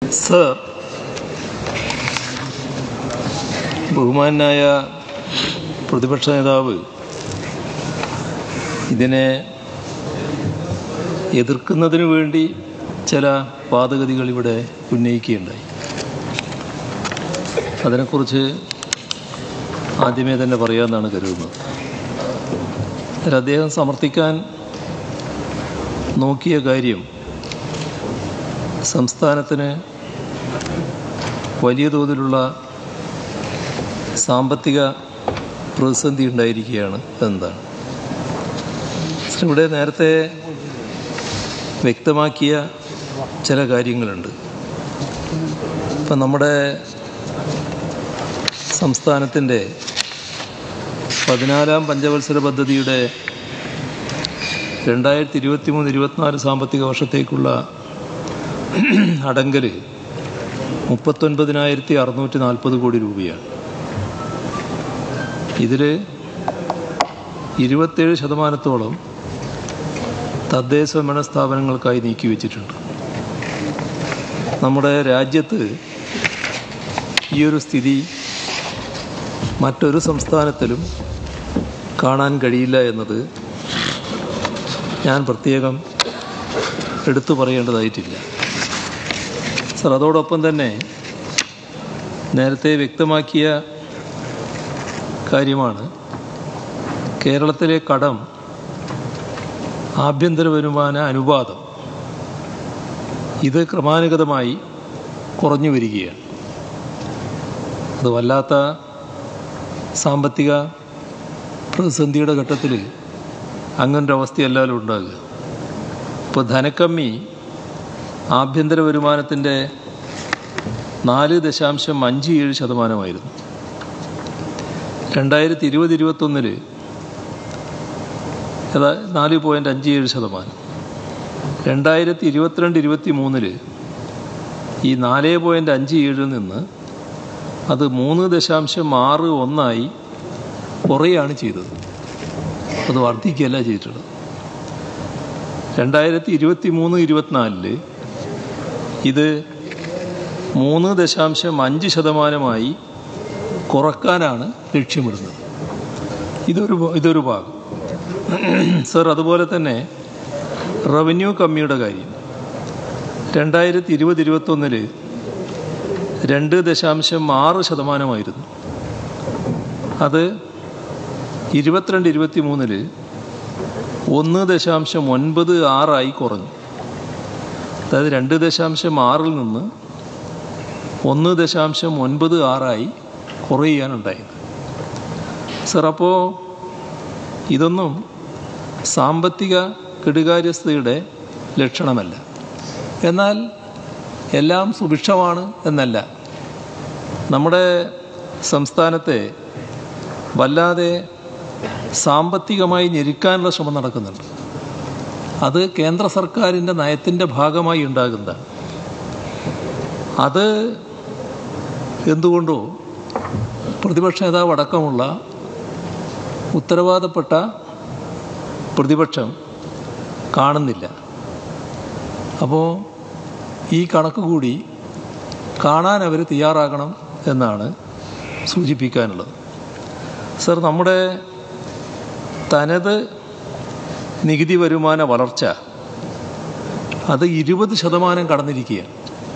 sir ബഹുമാനായ പ്രതിപക്ഷ നേതാവ് ഇതിനെ എതിർക്കുന്നതിന് വേണ്ടി ചില വാദഗതികൾ ഇവിടെ ഉന്നയിക്കുകയുണ്ടായി അതിനെക്കുറിച്ച് ആദ്യമേ തന്നെ പറയാമെന്നാണ് കരുതുന്നത് അതിൽ അദ്ദേഹം സമർത്ഥിക്കാൻ നോക്കിയ കാര്യം സംസ്ഥാനത്തിന് വലിയ തോതിലുള്ള സാമ്പത്തിക പ്രതിസന്ധി ഉണ്ടായിരിക്കുകയാണ് എന്നതാണ് ഇവിടെ നേരത്തെ വ്യക്തമാക്കിയ ചില കാര്യങ്ങളുണ്ട് ഇപ്പം നമ്മുടെ സംസ്ഥാനത്തിൻ്റെ പതിനാലാം പഞ്ചവത്സര പദ്ധതിയുടെ രണ്ടായിരത്തി ഇരുപത്തി മൂന്ന് ഇരുപത്തിനാല് സാമ്പത്തിക വർഷത്തേക്കുള്ള അടങ്കൽ മുപ്പത്തൊൻപതിനായിരത്തി അറുന്നൂറ്റി നാൽപ്പത് കോടി രൂപയാണ് ഇതിൽ ഇരുപത്തേഴ് ശതമാനത്തോളം തദ്ദേശ ഭരണ സ്ഥാപനങ്ങൾക്കായി നീക്കി വെച്ചിട്ടുണ്ട് നമ്മുടെ രാജ്യത്ത് ഈ ഒരു സ്ഥിതി മറ്റൊരു സംസ്ഥാനത്തിലും കാണാൻ കഴിയില്ല എന്നത് ഞാൻ പ്രത്യേകം എടുത്തു പറയേണ്ടതായിട്ടില്ല സർ അതോടൊപ്പം തന്നെ നേരത്തെ വ്യക്തമാക്കിയ കാര്യമാണ് കേരളത്തിലെ കടം ആഭ്യന്തര വരുമാന അനുപാതം ഇത് ക്രമാനുഗതമായി കുറഞ്ഞു വരികയാണ് അത് വല്ലാത്ത സാമ്പത്തിക പ്രതിസന്ധിയുടെ ഘട്ടത്തിൽ അങ്ങനൊരു അവസ്ഥയല്ലല്ലോ ഉണ്ടാകുക ഇപ്പോൾ ധനക്കമ്മി ആഭ്യന്തര വരുമാനത്തിൻ്റെ നാല് ദശാംശം അഞ്ച് ഏഴ് ശതമാനമായിരുന്നു രണ്ടായിരത്തി ഇരുപത് ഇരുപത്തൊന്നിൽ ഏതാ നാല് പോയിൻ്റ് അഞ്ച് ഏഴ് ശതമാനം രണ്ടായിരത്തി ഇരുപത്തിരണ്ട് ഇരുപത്തി മൂന്നിൽ ഈ നാല് പോയിൻ്റ് അഞ്ച് ഏഴിൽ നിന്ന് അത് മൂന്ന് ദശാംശം ആറ് ഒന്നായി കുറയാണ് ചെയ്തത് അത് വർദ്ധിക്കുകയല്ല ചെയ്തിട്ടുള്ളത് രണ്ടായിരത്തി ഇരുപത്തി മൂന്ന് ഇരുപത്തിനാലില് ഇത് മൂന്ന് ദശാംശം അഞ്ച് ശതമാനമായി കുറക്കാനാണ് ലക്ഷ്യമിടുന്നത് ഇതൊരു ഇതൊരു ഭാഗം സർ അതുപോലെ തന്നെ റവന്യൂ കമ്മിയുടെ കാര്യം രണ്ടായിരത്തി ഇരുപത് ഇരുപത്തൊന്നില് രണ്ട് ദശാംശം ആറ് ശതമാനമായിരുന്നു അത് ഇരുപത്തിരണ്ട് ഇരുപത്തി മൂന്നില് ഒന്ന് ദശാംശം ഒൻപത് ആറായി കുറഞ്ഞു അതായത് രണ്ട് ദശാംശം ആറിൽ നിന്ന് ഒന്ന് ദശാംശം ഒൻപത് ആറായി കുറയാനുണ്ടായത് സർ അപ്പോൾ ഇതൊന്നും സാമ്പത്തിക കെടുകാര്യസ്ഥതയുടെ ലക്ഷണമല്ല എന്നാൽ എല്ലാം സുഭിക്ഷമാണ് എന്നല്ല നമ്മുടെ സംസ്ഥാനത്തെ വല്ലാതെ സാമ്പത്തികമായി ഞെരുക്കാനുള്ള ശ്രമം നടക്കുന്നുണ്ട് അത് കേന്ദ്ര സർക്കാരിൻ്റെ നയത്തിൻ്റെ ഭാഗമായി ഉണ്ടാകുന്നതാണ് അത് എന്തുകൊണ്ടോ പ്രതിപക്ഷ നേതാവ് അടക്കമുള്ള ഉത്തരവാദപ്പെട്ട പ്രതിപക്ഷം കാണുന്നില്ല അപ്പോൾ ഈ കണക്ക് കൂടി കാണാൻ അവർ തയ്യാറാകണം എന്നാണ് സൂചിപ്പിക്കാനുള്ളത് സർ നമ്മുടെ തനത് നികുതി വരുമാന വളർച്ച അത് ഇരുപത് ശതമാനം കടന്നിരിക്കുകയാണ്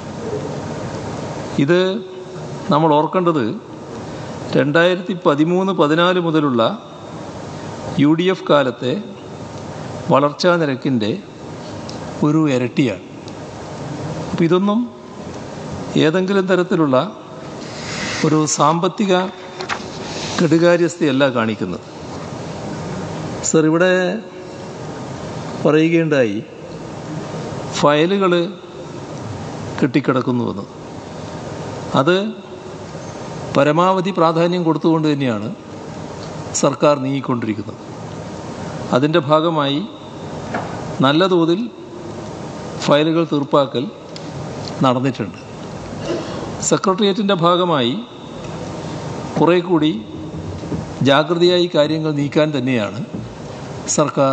ഇത് നമ്മൾ ഓർക്കേണ്ടത് രണ്ടായിരത്തി പതിമൂന്ന് പതിനാല് മുതലുള്ള യു ഡി എഫ് കാലത്തെ വളർച്ചാ നിരക്കിൻ്റെ ഒരു ഇരട്ടിയാണ് അപ്പം ഇതൊന്നും ഏതെങ്കിലും തരത്തിലുള്ള ഒരു സാമ്പത്തിക കെടുകാര്യസ്ഥയല്ല കാണിക്കുന്നത് സർ ഇവിടെ പറയുകയുണ്ടായി ഫയലുകൾ കെട്ടിക്കിടക്കുന്നുവെന്ന് അത് പരമാവധി പ്രാധാന്യം കൊടുത്തുകൊണ്ട് തന്നെയാണ് സർക്കാർ നീങ്ങിക്കൊണ്ടിരിക്കുന്നത് അതിൻ്റെ ഭാഗമായി നല്ല തോതിൽ ഫയലുകൾ തീർപ്പാക്കൽ നടന്നിട്ടുണ്ട് സെക്രട്ടേറിയറ്റിൻ്റെ ഭാഗമായി കുറേ കൂടി ജാഗ്രതയായി കാര്യങ്ങൾ നീക്കാൻ തന്നെയാണ് സർക്കാർ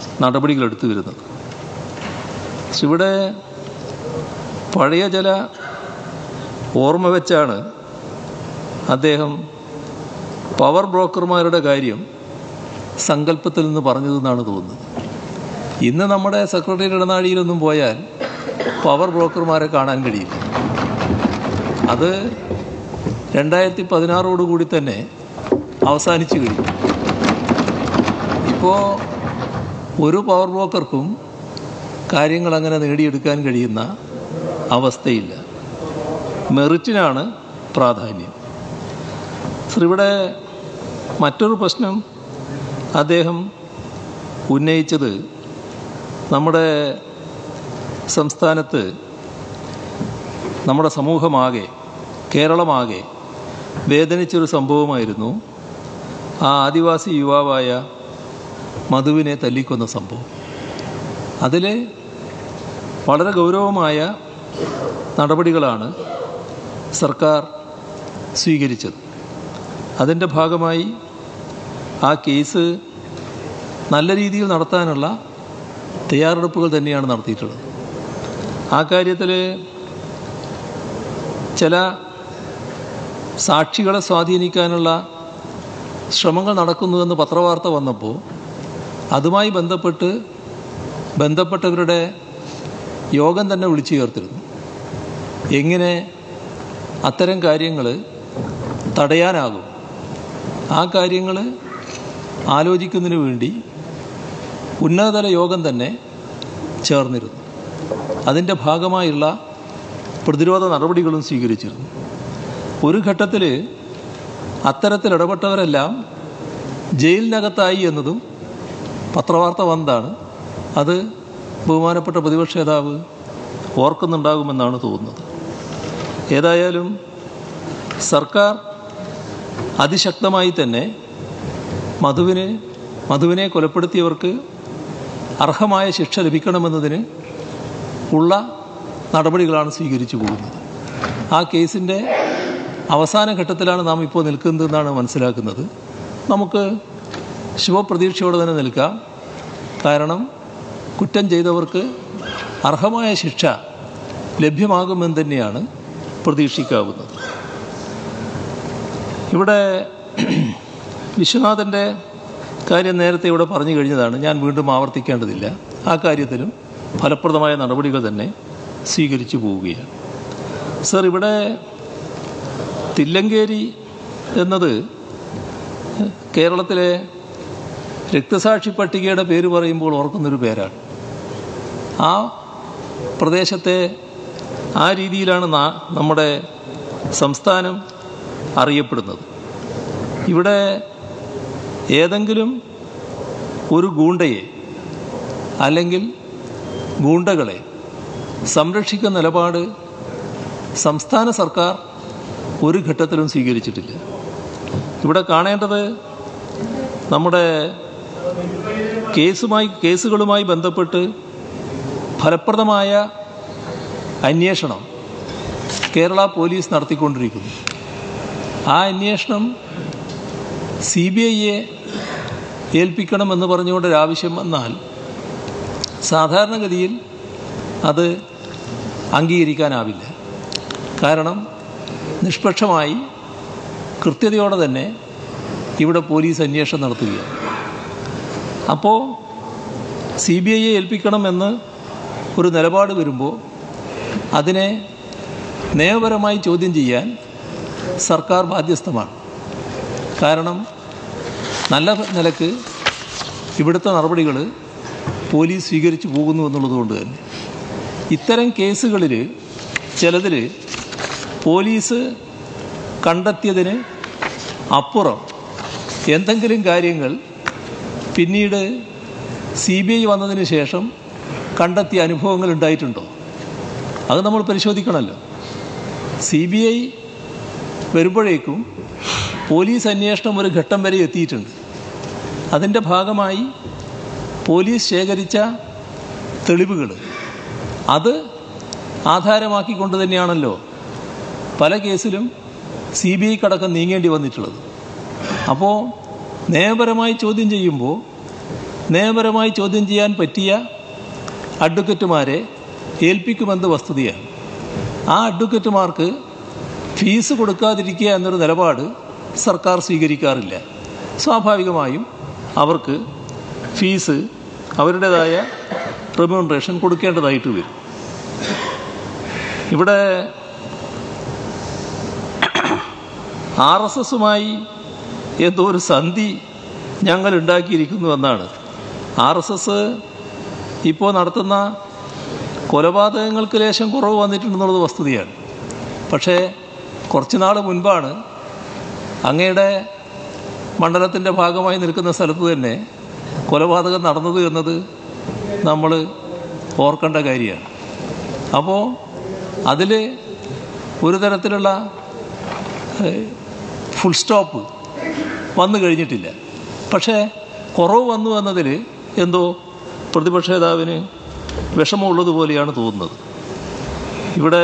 നടപടികൾ എടുത്തു വരുന്നത് പക്ഷെ ഇവിടെ പഴയ ചില ഓർമ്മ വെച്ചാണ് അദ്ദേഹം പവർ ബ്രോക്കർമാരുടെ കാര്യം സങ്കല്പത്തിൽ നിന്ന് പറഞ്ഞതെന്നാണ് തോന്നുന്നത് ഇന്ന് നമ്മുടെ സെക്രട്ടറി ഇടനാഴിയിലൊന്നും പോയാൽ പവർ ബ്രോക്കർമാരെ കാണാൻ കഴിയില്ല അത് രണ്ടായിരത്തി പതിനാറോടുകൂടി തന്നെ അവസാനിച്ചു കഴിഞ്ഞു ഇപ്പോൾ ഒരു പവർ ബ്രോക്കർക്കും കാര്യങ്ങൾ അങ്ങനെ നേടിയെടുക്കാൻ കഴിയുന്ന അവസ്ഥയില്ല മെറിറ്റിനാണ് പ്രാധാന്യം സർ ഇവിടെ മറ്റൊരു പ്രശ്നം അദ്ദേഹം ഉന്നയിച്ചത് നമ്മുടെ സംസ്ഥാനത്ത് നമ്മുടെ സമൂഹമാകെ കേരളമാകെ വേദനിച്ചൊരു സംഭവമായിരുന്നു ആ ആദിവാസി യുവാവായ മധുവിനെ തല്ലിക്കൊന്ന സംഭവം അതിൽ വളരെ ഗൗരവമായ നടപടികളാണ് സർക്കാർ സ്വീകരിച്ചത് അതിൻ്റെ ഭാഗമായി ആ കേസ് നല്ല രീതിയിൽ നടത്താനുള്ള തയ്യാറെടുപ്പുകൾ തന്നെയാണ് നടത്തിയിട്ടുള്ളത് ആ കാര്യത്തിൽ ചില സാക്ഷികളെ സ്വാധീനിക്കാനുള്ള ശ്രമങ്ങൾ നടക്കുന്നുവെന്ന് പത്രവാർത്ത വന്നപ്പോൾ അതുമായി ബന്ധപ്പെട്ട് ബന്ധപ്പെട്ടവരുടെ യോഗം തന്നെ വിളിച്ചു ചേർത്തിരുന്നു എങ്ങനെ അത്തരം കാര്യങ്ങൾ തടയാനാകും ആ കാര്യങ്ങൾ ആലോചിക്കുന്നതിന് വേണ്ടി ഉന്നതതല യോഗം തന്നെ ചേർന്നിരുന്നു അതിൻ്റെ ഭാഗമായുള്ള പ്രതിരോധ നടപടികളും സ്വീകരിച്ചിരുന്നു ഒരു ഘട്ടത്തിൽ അത്തരത്തിൽ ഇടപെട്ടവരെല്ലാം ജയിലിനകത്തായി എന്നതും പത്രവാർത്ത വന്നതാണ് അത് ബഹുമാനപ്പെട്ട പ്രതിപക്ഷ നേതാവ് ഓർക്കുന്നുണ്ടാകുമെന്നാണ് തോന്നുന്നത് ഏതായാലും സർക്കാർ അതിശക്തമായി തന്നെ മധുവിന് മധുവിനെ കൊലപ്പെടുത്തിയവർക്ക് അർഹമായ ശിക്ഷ ലഭിക്കണമെന്നതിന് ഉള്ള നടപടികളാണ് സ്വീകരിച്ചു പോകുന്നത് ആ കേസിൻ്റെ അവസാന ഘട്ടത്തിലാണ് നാം ഇപ്പോൾ നിൽക്കുന്നതെന്നാണ് മനസ്സിലാക്കുന്നത് നമുക്ക് ശുഭപ്രതീക്ഷയോടെ തന്നെ നിൽക്കാം കാരണം കുറ്റം ചെയ്തവർക്ക് അർഹമായ ശിക്ഷ ലഭ്യമാകുമെന്ന് തന്നെയാണ് പ്രതീക്ഷിക്കാവുന്നത് ഇവിടെ വിശ്വനാഥൻ്റെ കാര്യം നേരത്തെ ഇവിടെ പറഞ്ഞു കഴിഞ്ഞതാണ് ഞാൻ വീണ്ടും ആവർത്തിക്കേണ്ടതില്ല ആ കാര്യത്തിലും ഫലപ്രദമായ നടപടികൾ തന്നെ സ്വീകരിച്ചു പോവുകയാണ് സർ ഇവിടെ തില്ലങ്കേരി എന്നത് കേരളത്തിലെ രക്തസാക്ഷി പട്ടികയുടെ പേര് പറയുമ്പോൾ ഓർക്കുന്നൊരു പേരാണ് ആ പ്രദേശത്തെ ആ രീതിയിലാണ് നാ- നമ്മുടെ സംസ്ഥാനം അറിയപ്പെടുന്നത് ഇവിടെ ഏതെങ്കിലും ഒരു ഗൂണ്ടയെ അല്ലെങ്കിൽ ഗൂണ്ടകളെ സംരക്ഷിക്കുന്ന നിലപാട് സംസ്ഥാന സർക്കാർ ഒരു ഘട്ടത്തിലും സ്വീകരിച്ചിട്ടില്ല ഇവിടെ കാണേണ്ടത് നമ്മുടെ കേസുമായി കേസുകളുമായി ബന്ധപ്പെട്ട് ഫലപ്രദമായ അന്വേഷണം കേരള പോലീസ് നടത്തിക്കൊണ്ടിരിക്കുന്നു ആ അന്വേഷണം സി ബി ഐയെ ഏൽപ്പിക്കണമെന്ന് പറഞ്ഞുകൊണ്ടൊരാവശ്യം വന്നാൽ സാധാരണഗതിയിൽ അത് അംഗീകരിക്കാനാവില്ല കാരണം നിഷ്പക്ഷമായി കൃത്യതയോടെ തന്നെ ഇവിടെ പോലീസ് അന്വേഷണം നടത്തുകയാണ് അപ്പോൾ സി ബി ഐയെ ഏൽപ്പിക്കണമെന്ന് ഒരു നിലപാട് വരുമ്പോൾ അതിനെ നിയമപരമായി ചോദ്യം ചെയ്യാൻ സർക്കാർ ബാധ്യസ്ഥമാണ് കാരണം നല്ല നിലക്ക് ഇവിടുത്തെ നടപടികൾ പോലീസ് സ്വീകരിച്ചു പോകുന്നു എന്നുള്ളതുകൊണ്ട് തന്നെ ഇത്തരം കേസുകളിൽ ചിലതിൽ പോലീസ് കണ്ടെത്തിയതിന് അപ്പുറം എന്തെങ്കിലും കാര്യങ്ങൾ പിന്നീട് സി ബി ഐ വന്നതിന് ശേഷം കണ്ടെത്തിയ അനുഭവങ്ങൾ ഉണ്ടായിട്ടുണ്ടോ അത് നമ്മൾ പരിശോധിക്കണമല്ലോ സി ബി ഐ വരുമ്പോഴേക്കും പോലീസ് അന്വേഷണം ഒരു ഘട്ടം വരെ എത്തിയിട്ടുണ്ട് അതിൻ്റെ ഭാഗമായി പോലീസ് ശേഖരിച്ച തെളിവുകൾ അത് ആധാരമാക്കിക്കൊണ്ട് തന്നെയാണല്ലോ പല കേസിലും സി ബി ഐക്കടക്കം നീങ്ങേണ്ടി വന്നിട്ടുള്ളത് അപ്പോൾ നിയമപരമായി ചോദ്യം ചെയ്യുമ്പോൾ നിയമപരമായി ചോദ്യം ചെയ്യാൻ പറ്റിയ അഡ്വക്കറ്റുമാരെ ഏൽപ്പിക്കുമെന്ന് വസ്തുതയാണ് ആ അഡ്വക്കറ്റുമാർക്ക് ഫീസ് കൊടുക്കാതിരിക്കുക എന്നൊരു നിലപാട് സർക്കാർ സ്വീകരിക്കാറില്ല സ്വാഭാവികമായും അവർക്ക് ഫീസ് അവരുടേതായ റെമ്യൂണറേഷൻ കൊടുക്കേണ്ടതായിട്ട് വരും ഇവിടെ ആർ എസ് എസുമായി എന്തോ ഒരു സന്ധി ഞങ്ങൾ ഉണ്ടാക്കിയിരിക്കുന്നു എന്നാണ് ആർ എസ് എസ് ഇപ്പോൾ നടത്തുന്ന കൊലപാതകങ്ങൾക്ക് ലേശം കുറവ് വന്നിട്ടുണ്ടെന്നുള്ളത് വസ്തുതയാണ് പക്ഷേ കുറച്ച് നാൾ മുൻപാണ് അങ്ങയുടെ മണ്ഡലത്തിൻ്റെ ഭാഗമായി നിൽക്കുന്ന സ്ഥലത്ത് തന്നെ കൊലപാതകം നടന്നത് എന്നത് നമ്മൾ ഓർക്കേണ്ട കാര്യമാണ് അപ്പോൾ അതിൽ ഒരു തരത്തിലുള്ള ഫുൾ സ്റ്റോപ്പ് വന്നു കഴിഞ്ഞിട്ടില്ല പക്ഷേ കുറവ് വന്നു എന്നതിൽ എന്തോ പ്രതിപക്ഷ നേതാവിന് വിഷമമുള്ളതുപോലെയാണ് തോന്നുന്നത് ഇവിടെ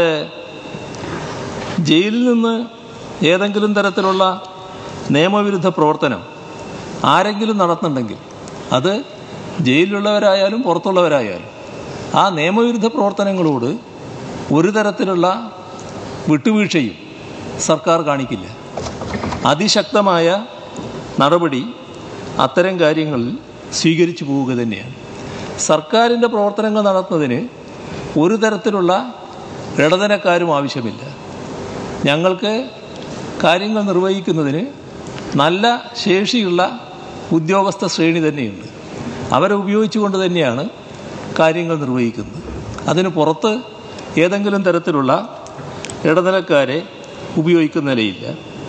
ജയിലിൽ നിന്ന് ഏതെങ്കിലും തരത്തിലുള്ള നിയമവിരുദ്ധ പ്രവർത്തനം ആരെങ്കിലും നടത്തുന്നുണ്ടെങ്കിൽ അത് ജയിലിലുള്ളവരായാലും പുറത്തുള്ളവരായാലും ആ നിയമവിരുദ്ധ പ്രവർത്തനങ്ങളോട് ഒരു തരത്തിലുള്ള വിട്ടുവീഴ്ചയും സർക്കാർ കാണിക്കില്ല അതിശക്തമായ നടപടി അത്തരം കാര്യങ്ങളിൽ സ്വീകരിച്ചു പോവുക തന്നെയാണ് സർക്കാരിൻ്റെ പ്രവർത്തനങ്ങൾ നടത്തുന്നതിന് ഒരു തരത്തിലുള്ള ഇടതനക്കാരും ആവശ്യമില്ല ഞങ്ങൾക്ക് കാര്യങ്ങൾ നിർവഹിക്കുന്നതിന് നല്ല ശേഷിയുള്ള ഉദ്യോഗസ്ഥ ശ്രേണി തന്നെയുണ്ട് അവരെ ഉപയോഗിച്ചുകൊണ്ട് തന്നെയാണ് കാര്യങ്ങൾ നിർവഹിക്കുന്നത് അതിന് പുറത്ത് ഏതെങ്കിലും തരത്തിലുള്ള ഇടനിലക്കാരെ ഉപയോഗിക്കുന്ന നിലയില്ല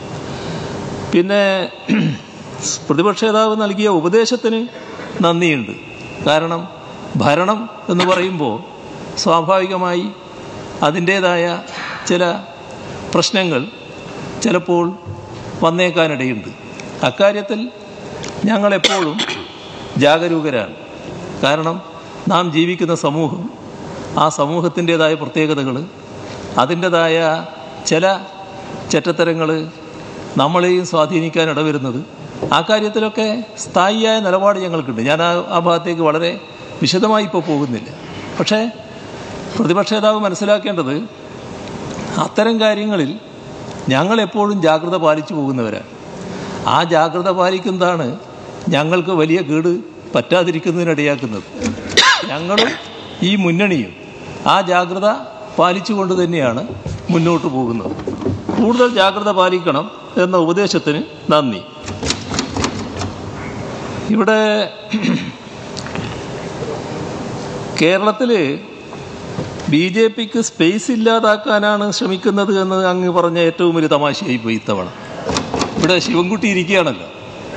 പിന്നെ പ്രതിപക്ഷ നേതാവ് നൽകിയ ഉപദേശത്തിന് നന്ദിയുണ്ട് കാരണം ഭരണം എന്ന് പറയുമ്പോൾ സ്വാഭാവികമായി അതിൻ്റേതായ ചില പ്രശ്നങ്ങൾ ചിലപ്പോൾ വന്നേക്കാനിടയുണ്ട് അക്കാര്യത്തിൽ ഞങ്ങളെപ്പോഴും ജാഗരൂകരാണ് കാരണം നാം ജീവിക്കുന്ന സമൂഹം ആ സമൂഹത്തിൻ്റേതായ പ്രത്യേകതകൾ അതിൻ്റെതായ ചില ചെറ്റത്തരങ്ങൾ നമ്മളെയും സ്വാധീനിക്കാൻ ഇടവരുന്നത് ആ കാര്യത്തിലൊക്കെ സ്ഥായിയായ നിലപാട് ഞങ്ങൾക്കുണ്ട് ഞാൻ ആ ആ ഭാഗത്തേക്ക് വളരെ വിശദമായി ഇപ്പോൾ പോകുന്നില്ല പക്ഷേ പ്രതിപക്ഷ നേതാവ് മനസ്സിലാക്കേണ്ടത് അത്തരം കാര്യങ്ങളിൽ ഞങ്ങളെപ്പോഴും ജാഗ്രത പാലിച്ചു പോകുന്നവരാണ് ആ ജാഗ്രത പാലിക്കുന്നതാണ് ഞങ്ങൾക്ക് വലിയ കേട് പറ്റാതിരിക്കുന്നതിനിടയാക്കുന്നത് ഞങ്ങളും ഈ മുന്നണിയും ആ ജാഗ്രത പാലിച്ചുകൊണ്ട് തന്നെയാണ് മുന്നോട്ട് പോകുന്നത് കൂടുതൽ ജാഗ്രത പാലിക്കണം എന്ന ഉപദേശത്തിന് നന്ദി ഇവിടെ കേരളത്തിൽ ബി ജെ പിക്ക് സ്പേസ് ഇല്ലാതാക്കാനാണ് ശ്രമിക്കുന്നത് എന്ന് അങ്ങ് പറഞ്ഞ ഏറ്റവും വലിയ തമാശയായി പോയി ഇത്തവണ ഇവിടെ ശിവൻകുട്ടി ഇരിക്കുകയാണല്ലോ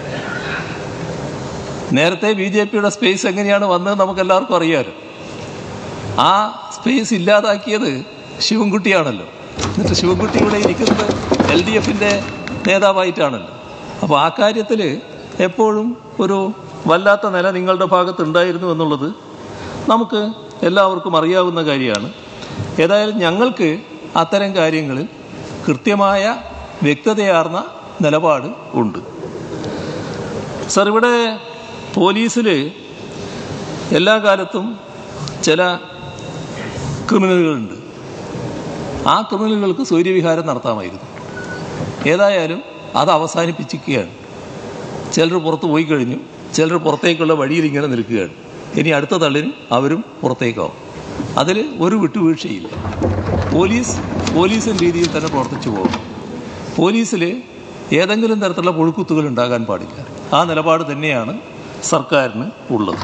നേരത്തെ ബി ജെ പിയുടെ സ്പേസ് എങ്ങനെയാണ് വന്നത് നമുക്ക് എല്ലാവർക്കും അറിയാമല്ലോ ആ സ്പേസ് ഇല്ലാതാക്കിയത് ശിവൻകുട്ടിയാണല്ലോ എന്നിട്ട് ശിവൻകുട്ടി ഇവിടെ ഇരിക്കുന്നത് എൽ ഡി എഫിൻ്റെ നേതാവായിട്ടാണല്ലോ അപ്പോൾ ആ കാര്യത്തിൽ എപ്പോഴും ഒരു വല്ലാത്ത നില നിങ്ങളുടെ ഭാഗത്തുണ്ടായിരുന്നു എന്നുള്ളത് നമുക്ക് എല്ലാവർക്കും അറിയാവുന്ന കാര്യമാണ് ഏതായാലും ഞങ്ങൾക്ക് അത്തരം കാര്യങ്ങളിൽ കൃത്യമായ വ്യക്തതയാർന്ന നിലപാട് ഉണ്ട് സർ ഇവിടെ പോലീസിൽ എല്ലാ കാലത്തും ചില ക്രിമിനലുകളുണ്ട് ആ ക്രിമിനലുകൾക്ക് സൂര്യവിഹാരം നടത്താമായിരുന്നു ഏതായാലും അത് അവസാനിപ്പിച്ചിരിക്കുകയാണ് ചിലർ പുറത്ത് പോയി കഴിഞ്ഞു ചിലർ പുറത്തേക്കുള്ള വഴിയിൽ ഇങ്ങനെ നിൽക്കുകയാണ് ഇനി അടുത്ത തള്ളിന് അവരും പുറത്തേക്കാവും അതിൽ ഒരു വിട്ടുവീഴ്ചയില്ല പോലീസ് പോലീസിൻ്റെ രീതിയിൽ തന്നെ പ്രവർത്തിച്ചു പോകും പോലീസിൽ ഏതെങ്കിലും തരത്തിലുള്ള പുഴുക്കുത്തുകൾ ഉണ്ടാകാൻ പാടില്ല ആ നിലപാട് തന്നെയാണ് സർക്കാരിന് ഉള്ളത്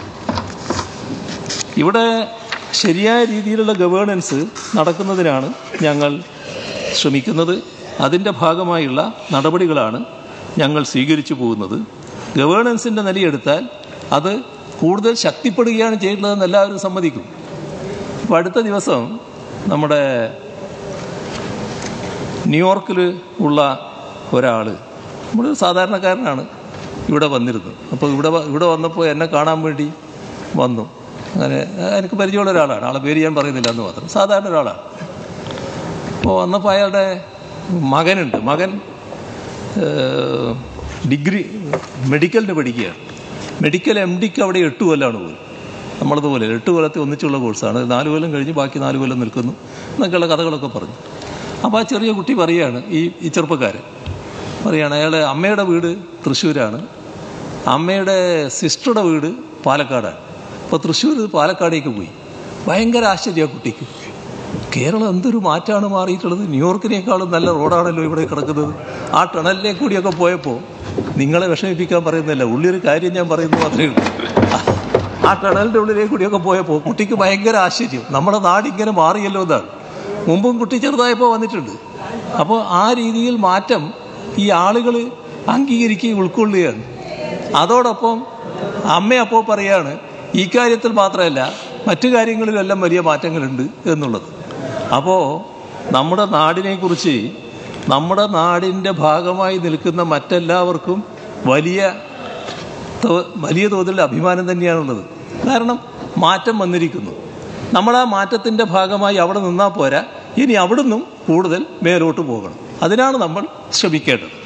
ഇവിടെ ശരിയായ രീതിയിലുള്ള ഗവേണൻസ് നടക്കുന്നതിനാണ് ഞങ്ങൾ ശ്രമിക്കുന്നത് അതിൻ്റെ ഭാഗമായുള്ള നടപടികളാണ് ഞങ്ങൾ സ്വീകരിച്ചു പോകുന്നത് ഗവേണൻസിൻ്റെ നിലയെടുത്താൽ അത് കൂടുതൽ ശക്തിപ്പെടുകയാണ് ചെയ്യേണ്ടതെന്ന് എല്ലാവരും സമ്മതിക്കും ഇപ്പോൾ അടുത്ത ദിവസം നമ്മുടെ ന്യൂയോർക്കിൽ ഉള്ള ഒരാൾ നമ്മുടെ ഒരു സാധാരണക്കാരനാണ് ഇവിടെ വന്നിരുന്നത് അപ്പോൾ ഇവിടെ വ- ഇവിടെ വന്നപ്പോൾ എന്നെ കാണാൻ വേണ്ടി വന്നു അങ്ങനെ ആ, എനിക്ക് പരിചയമുള്ള ഒരാളാണ് ആളെ പേര് ഞാൻ പറയുന്നില്ല എന്ന് മാത്രം സാധാരണ ഒരാളാണ് അപ്പോൾ വന്നപ്പോൾ അയാളുടെ മകനുണ്ട് മകൻ ഏഹ്, ഡിഗ്രി മെഡിക്കലിന് പഠിക്കുകയാണ് മെഡിക്കൽ എം ഡിക്ക് അവിടെ എട്ട് കൊല്ലമാണ് പോലും നമ്മളതുപോലെ എട്ട് കൊല്ലത്തെ ഒന്നിച്ചുള്ള കോഴ്സാണ് നാല് കൊല്ലം കഴിഞ്ഞ് ബാക്കി നാല് കൊല്ലം നിൽക്കുന്നു എന്നൊക്കെയുള്ള കഥകളൊക്കെ പറഞ്ഞു അപ്പോൾ ആ ചെറിയ കുട്ടി പറയാണ് ഈ ഈ ചെറുപ്പക്കാരൻ പറയാണ് അയാൾ അമ്മയുടെ വീട് തൃശ്ശൂരാണ് അമ്മയുടെ സിസ്റ്ററുടെ വീട് പാലക്കാടാണ് അപ്പോൾ തൃശ്ശൂർ പാലക്കാടേക്ക് പോയി ഭയങ്കര ആശ്ചര്യ കുട്ടിക്ക് കേരളം എന്തൊരു മാറ്റാണ് മാറിയിട്ടുള്ളത് ന്യൂയോർക്കിനേക്കാളും നല്ല റോഡാണല്ലോ ഇവിടെ കിടക്കുന്നത് ആ ടണലിലെ കൂടിയൊക്കെ പോയപ്പോൾ നിങ്ങളെ വിഷമിപ്പിക്കാൻ പറയുന്നില്ല ഉള്ളിയൊരു കാര്യം ഞാൻ പറയുന്നത് മാത്രമേ ഉള്ളൂ ആ ടണലിൻ്റെ ഉള്ളിലേക്ക് കൂടിയൊക്കെ പോയപ്പോൾ കുട്ടിക്ക് ഭയങ്കര ആശ്ചര്യം നമ്മുടെ നാട് ഇങ്ങനെ മാറിയല്ലോ എന്നാണ് മുമ്പും കുട്ടി ചെറുതായപ്പോൾ വന്നിട്ടുണ്ട് അപ്പോൾ ആ രീതിയിൽ മാറ്റം ഈ ആളുകൾ അംഗീകരിക്കുകയും ഉൾക്കൊള്ളുകയാണ് അതോടൊപ്പം അമ്മ അപ്പോൾ പറയാണ് ഈ കാര്യത്തിൽ മാത്രമല്ല മറ്റു കാര്യങ്ങളിലെല്ലാം വലിയ മാറ്റങ്ങളുണ്ട് എന്നുള്ളത് അപ്പോൾ നമ്മുടെ നാടിനെക്കുറിച്ച് നമ്മുടെ നാടിൻ്റെ ഭാഗമായി നിൽക്കുന്ന മറ്റെല്ലാവർക്കും വലിയ തോ- വലിയ തോതിൽ അഭിമാനം തന്നെയാണുള്ളത് കാരണം മാറ്റം വന്നിരിക്കുന്നു നമ്മൾ ആ മാറ്റത്തിൻ്റെ ഭാഗമായി അവിടെ നിന്നാൽ പോരാ ഇനി അവിടുന്നും കൂടുതൽ മേലോട്ട് പോകണം അതിനാണ് നമ്മൾ ശ്രമിക്കേണ്ടത്